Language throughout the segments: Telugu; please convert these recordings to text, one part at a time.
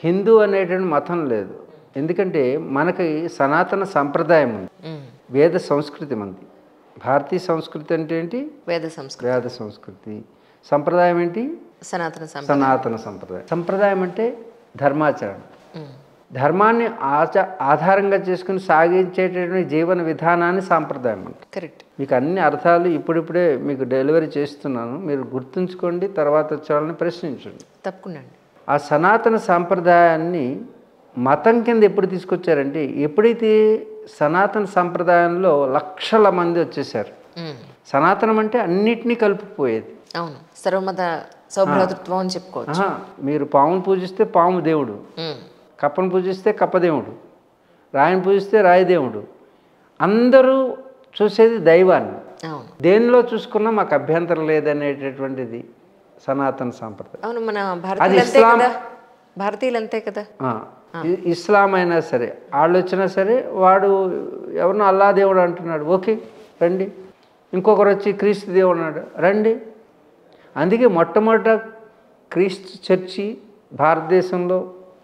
హిందూ అనేటువంటి మతం లేదు ఎందుకంటే మనకి సనాతన సంప్రదాయం ఉంది ఉమ్. వేద సంస్కృతి మంది భారతీయ సంస్కృతి అంటే ఏంటి వేద సంస్కృతి వేద సంస్కృతి సంప్రదాయం ఏంటి సనాతన సంప్రదాయం సనాతన సంప్రదాయం సంప్రదాయం అంటే ధర్మాచరణ ఉమ్. ధర్మాన్ని ఆచ ఆధారంగా చేసుకుని సాగించేటటువంటి జీవన విధానాన్ని సాంప్రదాయం అంటారు కరెక్ట్ మీకు అన్ని అర్థాలు ఇప్పుడిప్పుడే మీకు డెలివరీ చేస్తున్నాను మీరు గుర్తుంచుకోండి తర్వాత వచ్చే వాళ్ళని ప్రశ్నించండి తప్పకుండా అండి ఆ సనాతన సాంప్రదాయాన్ని మతం కింద ఎప్పుడు తీసుకొచ్చారంటే ఎప్పుడైతే సనాతన సంప్రదాయంలో లక్షల మంది వచ్చేసారు ఉమ్. సనాతనం అంటే అన్నిటినీ కలుపుకుపోయేది అవును సర్వమత సౌభ్రాతృత్వం అని చెప్పుకోవచ్చు ఆహా, మీరు పామును పూజిస్తే పాము దేవుడు ఉమ్. కప్పను పూజిస్తే కప్పదేవుడు రాయిని పూజిస్తే రాయిదేవుడు అందరూ చూసేది దైవాన్ని అవును దేనిలో చూసుకున్నా మాకు అభ్యంతరం లేదనేటటువంటిది సనాతన సాంప్రదాయం అవును మన భారతీయులు అంతే ఇస్లాం- కదా భారతీయులు అంతే కదా ఆ, ఇ- ఇస్లాం అయినా సరే వాళ్ళు వచ్చినా సరే వాడు ఎవరినో అల్లా దేవుడు అంటున్నాడు ఓకే రండి ఇంకొకరు వచ్చి క్రీస్తు దేవుడు అన్నాడు రండి అందుకే మొట్టమొదట క్రీస్తు చర్చి భారతదేశంలో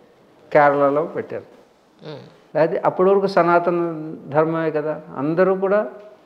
కేరళలో పెట్టారు ఉమ్. లేకపోతే అప్పటి వరకు సనాతన ధర్మమే కదా అందరూ కూడా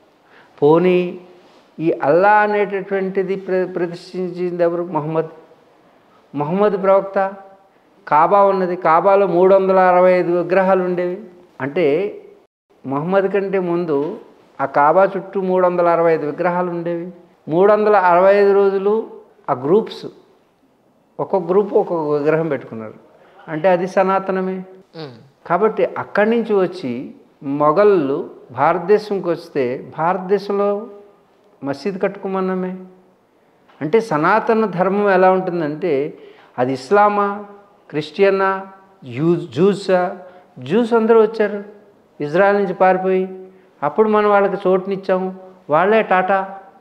పోనీ ఈ అల్లా అనేటటువంటిది ప్ర ప్రతిష్ఠించింది ఎవరు మొహమ్మద్ మొహమ్మద్ ప్రవక్త కాబా ఉన్నది కాబాలో మూడు వందల అరవై ఐదు విగ్రహాలు ఉండేవి అంటే మొహమ్మద్ కంటే ముందు ఆ కాబా చుట్టూ మూడు వందల అరవై ఐదు విగ్రహాలు ఉండేవి మూడు వందల అరవై ఐదు రోజులు ఆ గ్రూప్స్ ఒక్కొక్క గ్రూప్ ఒక్కొక్క విగ్రహం పెట్టుకున్నారు అంటే అది సనాతనమే ఉమ్. కాబట్టి అక్కడి నుంచి వచ్చి మొఘళ్ళు భారతదేశంకి వస్తే భారతదేశంలో మసీద్ కట్టుకోమన్నామే అంటే సనాతన ధర్మం ఎలా ఉంటుందంటే అది ఇస్లామా క్రిస్టియనా జూ జూసా జూస్ అందరూ వచ్చారు ఇజ్రాయెల్ నుంచి పారిపోయి అప్పుడు మనం వాళ్ళకి చోటునిచ్చాము వాళ్ళే టాటా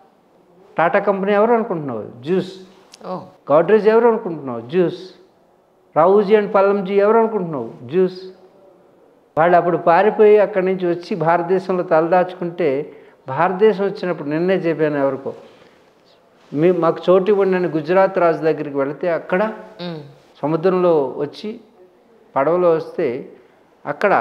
టాటా కంపెనీ ఎవరు అనుకుంటున్నావు జ్యూస్ ఓ గాడ్రేజ్ ఎవరు అనుకుంటున్నావు జ్యూస్ రావుజీ అండ్ పల్లంజీ ఎవరు అనుకుంటున్నావు జ్యూస్ వాళ్ళు అప్పుడు పారిపోయి అక్కడి నుంచి వచ్చి భారతదేశంలో తలదాచుకుంటే భారతదేశం వచ్చినప్పుడు నిన్నే చెప్పాను ఎవరికో మీ మాకు చోటు ఇవ్వండి అని గుజరాత్ రాజు దగ్గరికి వెళితే అక్కడ ఉమ్. సముద్రంలో వచ్చి పడవలో వస్తే అక్కడ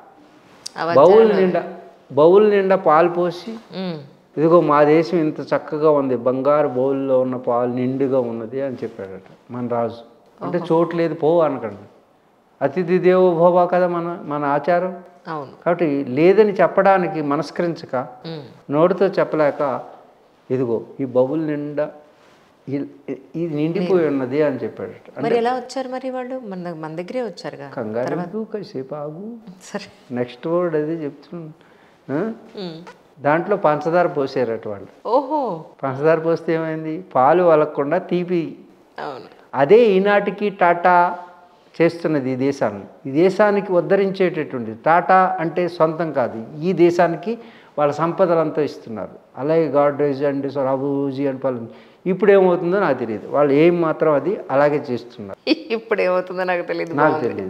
అవ- బౌల్ నిండా బౌల్ నిండా పాలు పోసి ఉమ్. ఇదిగో మా దేశం ఇంత చక్కగా ఉంది బంగారు బౌల్లో ఉన్న పాలు నిండుగా ఉన్నది అని చెప్పాడట మన రాజు అంటే చోటు లేదు పో అనకండి అతిథి దేవో భవ కదా మన మన ఆచారం అవును కాబట్టి లేదని చెప్పడానికి మనస్కరించక ఉమ్. నోటితో చెప్పలేక ఇదిగో ఈ బబుల్ నిండా ఇ- ఇ- ఇది నిండిపోయి ఉన్నది అని చెప్పాడట మరి ఎలా వచ్చారు మరి వాళ్ళు మన దగ్గ- మన దగ్గరే వచ్చారుగా కంగారు ఎందుకు? కాసేపు ఆగు సరే నెక్స్ట్ వర్డ్ అదే చెప్తున్నాను ఆ? ఉమ్. దాంట్లో పంచదార పోసారట వాళ్ళు ఓహో పంచదార పోస్తే ఏమైంది పాలు వలకుండా తీపి అవును అదే ఈనాటికి టాటా చేస్తున్నది ఈ దేశాన్ని ఈ దేశానికి ఉద్ధరించేటటువంటి టాటా అంటే సొంతం కాదు ఈ దేశానికి వాళ్ళ సంపదలంతా ఇస్తున్నారు అలాగే గాడ్రేజ్ అండ్ రాబూజీ అండ్ పలు ఇప్పుడు ఏమవుతుందో నాకు తెలియదు వాళ్ళు ఏం మాత్రం అది అలాగే చేస్తున్నారు ఇప్పుడు ఏమవుతుందో నాకు తెలియదు నాకు తెలియదు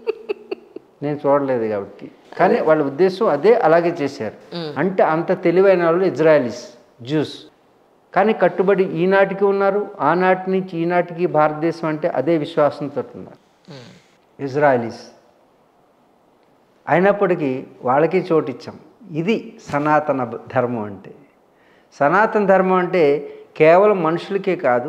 నేను చూడలేదు కాబట్టి కానీ వాళ్ళ ఉద్దేశం అదే అలాగే చేశారు అంటే అంత తెలివైన వాళ్ళు ఇజ్రాయలీస్ జ్యూస్ కానీ కట్టుబడి ఈనాటికి ఉన్నారు ఆనాటి నుంచి ఈనాటికి భారతదేశం అంటే అదే విశ్వాసంతో ఉన్నారు ఉమ్. ఇజ్రాయలీస్ అయినప్పటికీ వాళ్ళకి చోటు ఇచ్చాం ఇది సనాతన బ- ధర్మం అంటే సనాతన ధర్మం అంటే కేవలం మనుషులకే కాదు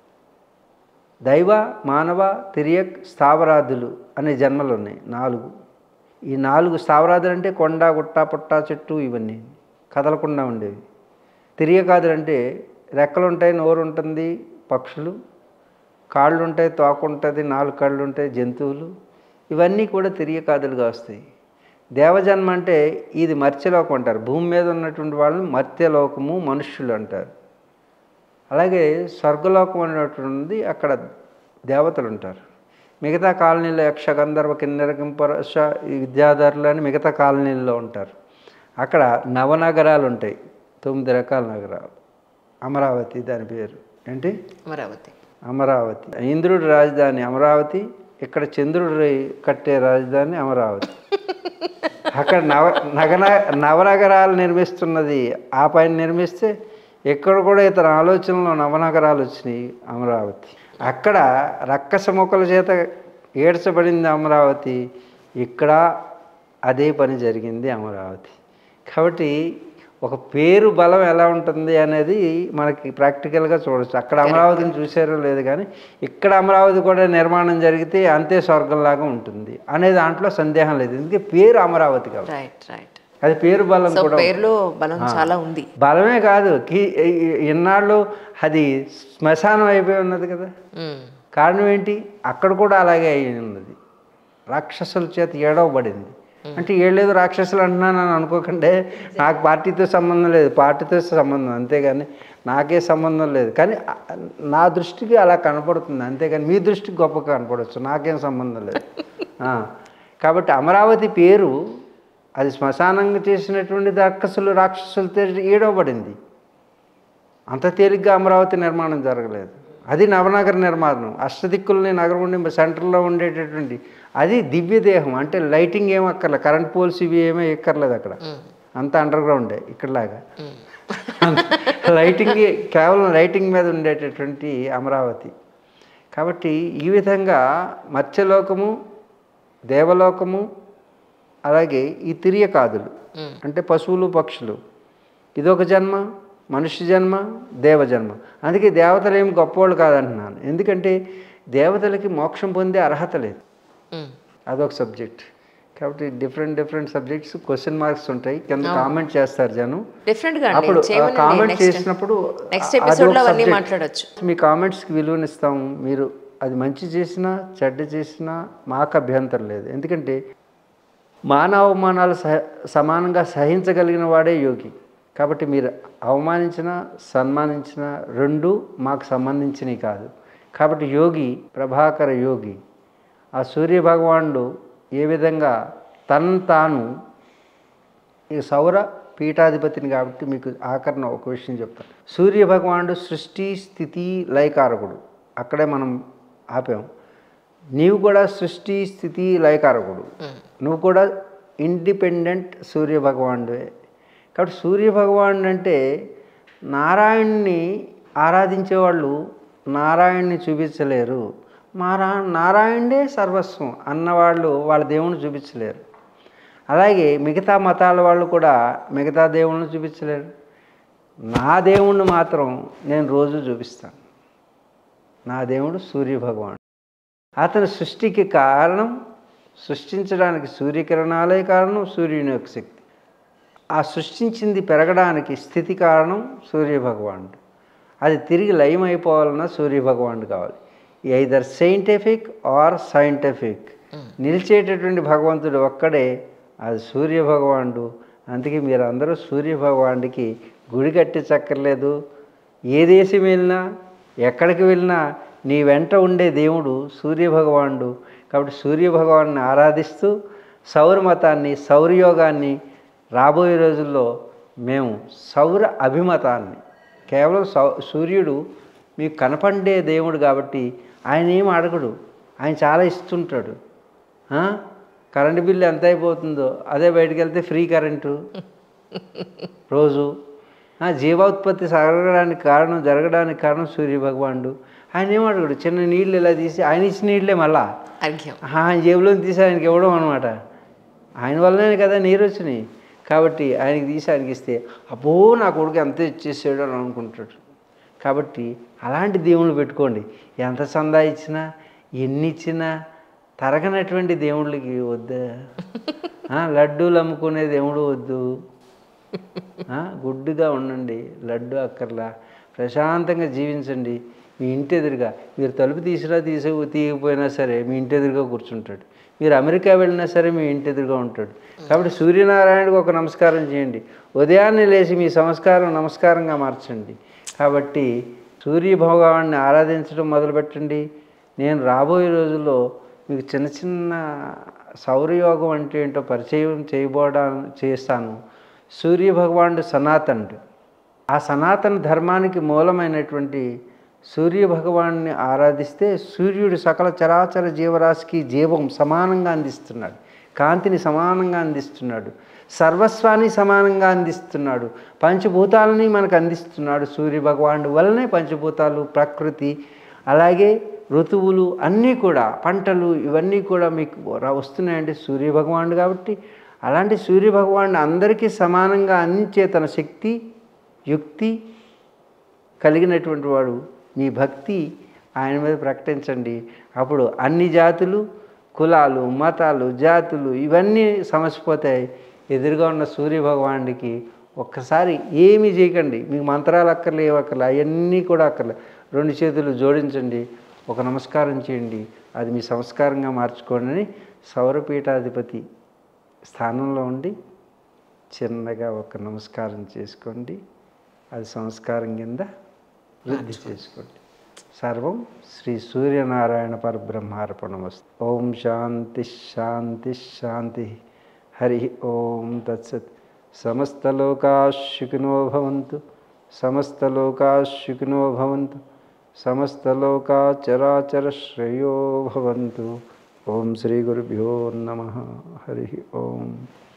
దైవ మానవ తిరియక్ స్థావరాదులు అనే జన్మలు ఉన్నాయి నాలుగు ఈ నాలుగు స్థావరాదులు అంటే కొండ గుట్ట పుట్ట చెట్టు ఇవన్నీ కదలకుండా ఉండేవి తిరియకాదులు అంటే రెక్కలు ఉంటాయి నోరు ఉంటుంది పక్షులు కాళ్ళు ఉంటాయి తోక ఉంటుంది నాలుగు కళ్ళు ఉంటాయి జంతువులు ఇవన్నీ కూడా తిరియకాదులుగా వస్తాయి దేవజన్మ అంటే ఇది మర్త్యలోకం అంటారు భూమి మీద ఉన్నటువంటి వాళ్ళని మర్త్యలోకము మనుష్యులు అంటారు అలాగే స్వర్గలోకం అనేటువంటిది అక్కడ దేవతలు ఉంటారు మిగతా కాలనీలో యక్ష గంధర్వ కిన్నెర కింపరశ ఈ విద్యాధరులు అని మిగతా కాలనీల్లో ఉంటారు అక్కడ నవనగరాలు ఉంటాయి తొమ్మిది రకాల నగరాలు అమరావతి దాని పేరు ఏంటి అమరావతి అమరావతి ఇంద్రుడి రాజధాని అమరావతి ఇక్కడ చంద్రుడు కట్టే రాజధాని అమరావతి అక్కడ నవ నగన నవనగరాలు నిర్మిస్తున్నది ఆ పైన నిర్మిస్తే ఇక్కడ కూడా ఇతర ఆలోచనలో నవనగరాలు వచ్చినాయి అమరావతి అక్కడ రక్కస మొక్కల చేత ఏడ్చబడింది అమరావతి ఇక్కడ అదే పని జరిగింది అమరావతి కాబట్టి ఒక పేరు బలం ఎలా ఉంటుంది అనేది మనకి ప్రాక్టికల్గా చూడొచ్చు అక్కడ అమరావతిని చూసారో లేదు కానీ ఇక్కడ అమరావతి కూడా నిర్మాణం జరిగితే అంతే స్వర్గంలాగా ఉంటుంది అనే దాంట్లో సందేహం లేదు ఎందుకంటే పేరు అమరావతి కాబట్టి రైట్ రైట్ అది పేరు బలం సో కూడా పేరులో బలం చాలా ఉంది బలమే కాదు కీ ఇన్నాళ్ళు అది శ్మశానం అయిపోయి ఉన్నది కదా మ్మ్. కారణం ఏంటి అక్కడ కూడా అలాగే అయి ఉన్నది రాక్షసుల చేత ఏడవబడింది అంటే ఏడలేదు రాక్షసులు అంటున్నాను అని అనుకోకండి నాకు పార్టీతో సంబంధం లేదు పార్టీతో సంబంధం అంతేగాని నాకే సంబంధం లేదు కానీ ఆ- నా దృష్టికి అలా కనపడుతుంది అంతేగాని మీ దృష్టికి గొప్పగా కనపడవచ్చు నాకేం సంబంధం లేదు ఆ, కాబట్టి అమరావతి పేరు అది శ్మశానంగా చేసినటువంటి రాక్షసులు రాక్షసులతో ఏడవబడింది అంత తేలిగ్గా అమరావతి నిర్మాణం జరగలేదు అది నవనగర నిర్మాణం అష్టదిక్కుల్ని నగరం ఉండి సెంటర్లో ఉండేటటువంటి అది దివ్య దేహం అంటే లైటింగ్ ఏం అక్కర్లేదు కరెంట్ పోల్స్ ఇవి ఏమీ ఎక్కర్లేదు అక్కడ అంతా అండర్ గ్రౌండే ఇక్కడలాగా లైటింగ్ కేవలం లైటింగ్ మీద ఉండేటటువంటి అమరావతి కాబట్టి ఈ విధంగా మత్స్యలోకము దేవలోకము అలాగే ఈ తిరియకాదులు అంటే పశువులు పక్షులు ఇదొక జన్మ మనుష్య జన్మ దేవ జన్మ అందుకే దేవతలు ఏమి గొప్పవాళ్ళు కాదంటున్నాను ఎందుకంటే దేవతలకి మోక్షం పొందే అర్హత లేదు మ్మ్. అదొక సబ్జెక్ట్ కాబట్టి different different subjects question marks ఉంటాయి కింద కామెంట్ చేస్తారు జనం Different గా అండి. అప్పుడు చేయమనండి. కామెంట్ Next- చేసినప్పుడు నెక్స్ట్ అది ఒక ఎపిసోడ్ లో అవన్నీ subject. మాట్లాడొచ్చు మీ కామెంట్స్కి విలువనిస్తాము మీరు అది మంచి చేసినా చెడ్డ చేసినా మాకు అభ్యంతరం లేదు ఎందుకంటే మానవ అవమానాలు సహ సమానంగా సహించగలిగిన వాడే యోగి కాబట్టి మీరు అవమానించిన సన్మానించిన రెండు మాకు సంబంధించినవి కాదు కాబట్టి యోగి ప్రభాకర యోగి ఆ సూర్య భగవానుడు ఏ విధంగా తను తాను ఈ సౌర పీఠాధిపతిని కాబట్టి మీకు ఆకరణ ఒక విషయం చెప్తాను సూర్య భగవానుడు సృష్టి స్థితి లయకారకుడు అక్కడే మనం ఆపాం నీవు కూడా సృష్టి స్థితి లయకారకుడు నువ్వు కూడా ఇండిపెండెంట్ సూర్య భగవానుడే కాబట్టి సూర్య భగవానుడు అంటే నారాయణ్ణి ఆరాధించే వాళ్ళు నారాయణ్ణి చూపించలేరు మారా నారాయణుడే సర్వస్వం అన్నవాళ్ళు వాళ్ళ దేవుణ్ణి చూపించలేరు అలాగే మిగతా మతాల వాళ్ళు కూడా మిగతా దేవుళ్ళని చూపించలేరు నా దేవుణ్ణి మాత్రం నేను రోజు చూపిస్తాను నా దేవుడు సూర్య భగవానుడు అతని సృష్టికి కారణం సృష్టించడానికి సూర్యకిరణాలే కారణం సూర్యుని యొక్క శక్తి ఆ సృష్టించింది పెరగడానికి స్థితి కారణం సూర్య భగవానుడు అది తిరిగి లయం అయిపోవాలన్నా సూర్య భగవానుడు కావాలి ఐదర్ సైంటిఫిక్ ఆర్ సైంటిఫిక్ నిలిచేటటువంటి భగవంతుడు ఒక్కడే అది సూర్య భగవానుడు అందుకే మీరు అందరూ సూర్య భగవానుడికి గుడి కట్టించక్కర్లేదు ఏ దేశం వెళ్ళినా ఎక్కడికి వెళ్ళినా నీ వెంట ఉండే దేవుడు సూర్య భగవానుడు కాబట్టి సూర్య భగవాన్ని ఆరాధిస్తూ సౌర మతాన్ని సౌరయోగాన్ని రాబోయే రోజుల్లో మేము సౌర అభిమతాన్ని కేవలం సౌ సూర్యుడు మీకు కనపడే దేవుడు కాబట్టి ఆయన ఏం అడగడు ఆయన చాలా ఇస్తుంటాడు ఆ? కరెంటు బిల్లు ఎంత అయిపోతుందో అదే బయటికి వెళ్తే ఫ్రీ కరెంటు రోజు ఆ, జీవోత్పత్తి జరగడానికి కారణం జరగడానికి కారణం సూర్య భగవానుడు ఆయన ఏం అడగడు చిన్న నీళ్ళు ఇలా తీసి ఆయన ఇచ్చిన నీళ్ళే మళ్ళా అర్ఘ్యం ఆయన జేబులో తీసి ఆయనకి ఇవ్వడం అనమాట ఆయన వల్లనే కదా నీరు వచ్చినాయి కాబట్టి ఆయనకి తీసి ఆయనకి ఇస్తే అబ్బో నా కొడుకు ఎంత ఇచ్చేసాడు అని అనుకుంటాడు కాబట్టి అలాంటి దేవుళ్ళు పెట్టుకోండి ఎంత సందా ఇచ్చినా ఎన్ని ఇచ్చినా తరగనటువంటి దేవుళ్ళకి వద్దా ఆ, లడ్డూలు అమ్ముకునే దేవుడు వద్దు ఆ, గుడ్డుగా ఉండండి లడ్డు అక్కర్లా ప్రశాంతంగా జీవించండి మీ ఇంటి ఎదురుగా మీరు తలుపు తీసినా తీసి తీయకపోయినా సరే మీ ఇంటి ఎదురుగా కూర్చుంటాడు మీరు అమెరికా వెళ్ళినా సరే మీ ఇంటి ఎదురుగా ఉంటాడు కాబట్టి సూర్యనారాయణకు ఒక నమస్కారం చేయండి ఉదయాన్నే లేచి మీ సంస్కారం నమస్కారంగా మార్చండి కాబట్టి సూర్య భగవాన్ని ఆరాధించడం మొదలుపెట్టండి నేను రాబోయే రోజుల్లో మీకు చిన్న చిన్న సౌరయోగం అంటే ఏంటో పరిచయం చేయబోడా చేస్తాను సూర్య భగవానుడు సనాతనుడు ఆ సనాతన ధర్మానికి మూలమైనటువంటి సూర్య భగవాన్ని ఆరాధిస్తే సూర్యుడు సకల చరాచర జీవరాశికి జీవం సమానంగా అందిస్తున్నాడు కాంతిని సమానంగా అందిస్తున్నాడు సర్వస్వాన్ని సమానంగా అందిస్తున్నాడు పంచభూతాలని మనకు అందిస్తున్నాడు సూర్య భగవానుడు వల్లనే పంచభూతాలు ప్రకృతి అలాగే ఋతువులు అన్నీ కూడా పంటలు ఇవన్నీ కూడా మీకు రా- వస్తున్నాయంటే సూర్యభగవానుడు కాబట్టి అలాంటి సూర్యభగవానుడు అందరికీ సమానంగా అందించే తన శక్తి యుక్తి కలిగినటువంటి వాడు మీ భక్తి ఆయన మీద ప్రకటించండి అప్పుడు అన్ని జాతులు కులాలు మతాలు జాతులు ఇవన్నీ సమసిపోతాయి ఎదురుగా ఉన్న సూర్యభగవానుడికి ఒక్కసారి ఏమీ చేయకండి మీకు మంత్రాలు అక్కర్లే ఏం అక్కర్లే అవన్నీ కూడా అక్కర్లే రెండు చేతులు జోడించండి ఒక నమస్కారం చేయండి అది మీ సంస్కారంగా మార్చుకోండి అని సౌరపీఠాధిపతి స్థానంలో ఉండి చిన్నగా ఒక నమస్కారం చేసుకోండి అది సంస్కారం కింద వృద్ధి చేసుకోండి సర్వం శ్రీ సూర్యనారాయణ పరబ్రహ్మార్పణమస్తు ఓం శాంతి శాంతి శాంతి హరి ఓం తత్సత్ సమస్తలోకాశుకినో భవంతు సమస్తలోకాశుకినో భవంతు సమస్తలోకా చరాచర శ్రేయో భవంతు ఓం శ్రీ గురుభ్యో నమ హరి ఓం